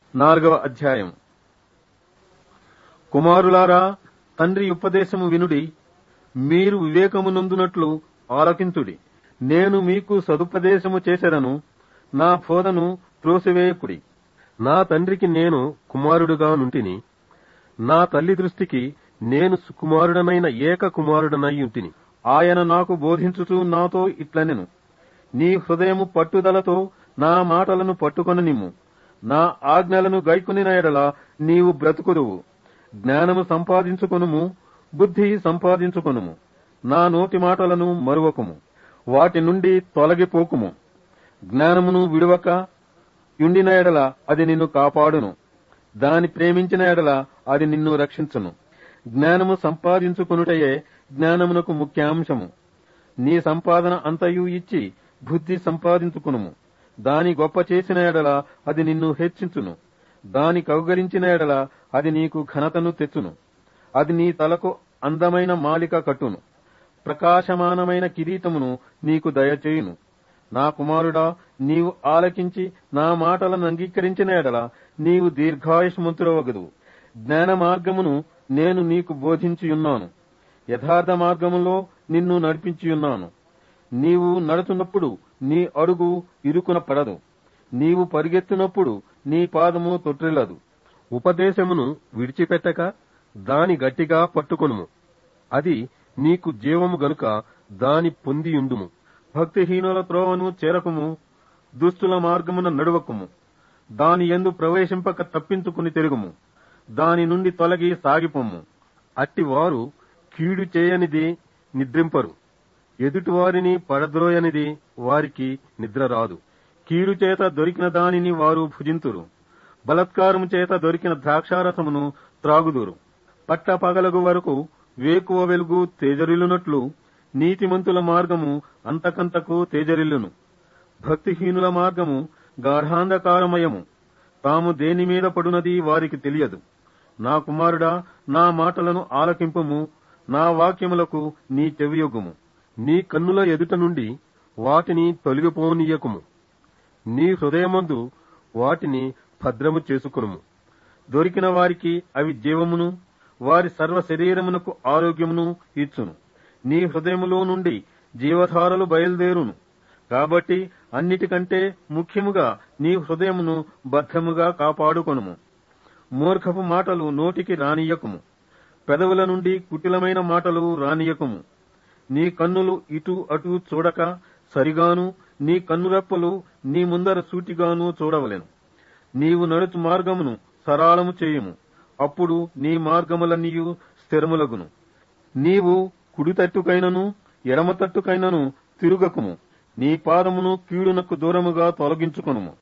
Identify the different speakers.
Speaker 1: నాలుగవ అధ్యాయం కుమారులారా తండ్రి ఉపదేశము వినుడి మీరు వివేకమునందునట్లు ఆలకించుడి నేను మీకు సదుపదేశము చేసెదను నా బోధను త్రోసివేయకుడి నా తండ్రికి నేను కుమారుడుగా నుంటిని నా తల్లి దృష్టికి నేను సుకుమారుడనైన ఏక కుమారుడనై ఉంటిని ఆయన నాకు బోధించుచు నాతో ఇట్లనెను నీ హృదయము పట్టుదలతో నా మాటలను పట్టుకొననిమ్ము నా ఆజ్ఞలను గైకొనిన ఎడల నీవు బ్రతుకుదువు జ్ఞానము సంపాదించుకొనుము బుద్ధి సంపాదించుకొనుము నా నోటి మాటలను మరువకుము వాటి నుండి తొలగిపోకుము జ్ఞానమును విడువక యుండిన ఎడల అది నిన్ను కాపాడును దాని ప్రేమించిన ఎడల అది నిన్ను రక్షించును జ్ఞానము సంపాదించుకొనుటయే జ్ఞానమునకు ముఖ్యాంశము నీ సంపాదన అంతయు ఇచ్చి బుద్ధి సంపాదించుకునుము దాని గొప్ప చేసిన ఎడల అది నిన్ను హెచ్చించును దాని కౌగలించిన ఎడల అది నీకు ఘనతను తెచ్చును అది నీ తలకు అందమైన మాలిక కట్టును ప్రకాశమానమైన కిరీటమును నీకు దయచేయును నా కుమారుడా నీవు ఆలకించి నా మాటలను అంగీకరించిన ఎడల నీవు దీర్ఘాయుష్మంతుడవగదు జ్ఞాన మార్గమును నేను నీకు బోధించియున్నాను యథార్థ మార్గములో నిన్ను నడిపించియున్నాను నీవు నడుచున్నప్పుడు నీ అడుగు ఇరుకున పడదు నీవు పరిగెత్తునప్పుడు నీ పాదము తొట్టిల్లదు ఉపదేశమును విడిచిపెట్టక దాని గట్టిగా పట్టుకొనుము అది నీకు జీవము గనుక దాని పొందియుండుము భక్తిహీనుల త్రోవను చేరకుము దుష్టుల మార్గమున నడువకుము దాని ఎందు ప్రవేశింపక తప్పించుకుని తిరుగుము దాని నుండి తొలగి సాగిపోము అట్టి వారు కీడు చేయనిది నిద్రింపరు ఎదుటివారిని పడద్రోయనిది వారికి నిద్ర రాదు కీడు చేత దొరికిన దానిని వారు భుజింతురు బలత్కారము చేత దొరికిన ద్రాక్షారసమును త్రాగుదురు పట్ట పగలగు వరకు వేకువ వెలుగు తేజరిల్లునట్లు నీతిమంతుల మార్గము అంతకంతకు తేజరిల్లును భక్తిహీనుల మార్గము గాఢాంధకారమయము తాము దేని మీద పడునది వారికి తెలియదు నా కుమారుడా నా మాటలను ఆలకింపుము నా వాక్యములకు నీ చెవియొగ్గుము నీ కన్నుల ఎదుట నుండి వాటిని తొలగిపోనీయకుము నీ హృదయమందు వాటిని భద్రము చేసుకునుము దొరికిన వారికి అవి జీవమును వారి సర్వ శరీరమునకు ఆరోగ్యమును ఇచ్చును నీ హృదయములో నుండి జీవధారలు బయలుదేరును కాబట్టి అన్నిటికంటే ముఖ్యముగా నీ హృదయమును బద్ధముగా కాపాడుకొనుము మూర్ఖపు మాటలు నోటికి రానియకుము పెదవుల నుండి కుటిలమైన మాటలు రానియకుము నీ కన్నులు ఇటు అటు చూడక సరిగాను నీ కన్నురెప్పలు నీ ముందర సూటిగాను చూడవలెను నీవు నడుచు మార్గమును సరాళము చేయుము అప్పుడు నీ మార్గములన్నీయు స్థిరములగును నీవు కుడి తట్టుకైనను ఎడమ తట్టుకైనను తిరుగకుము నీ పాదమును కీడునకు దూరముగా తొలగించుకొనుము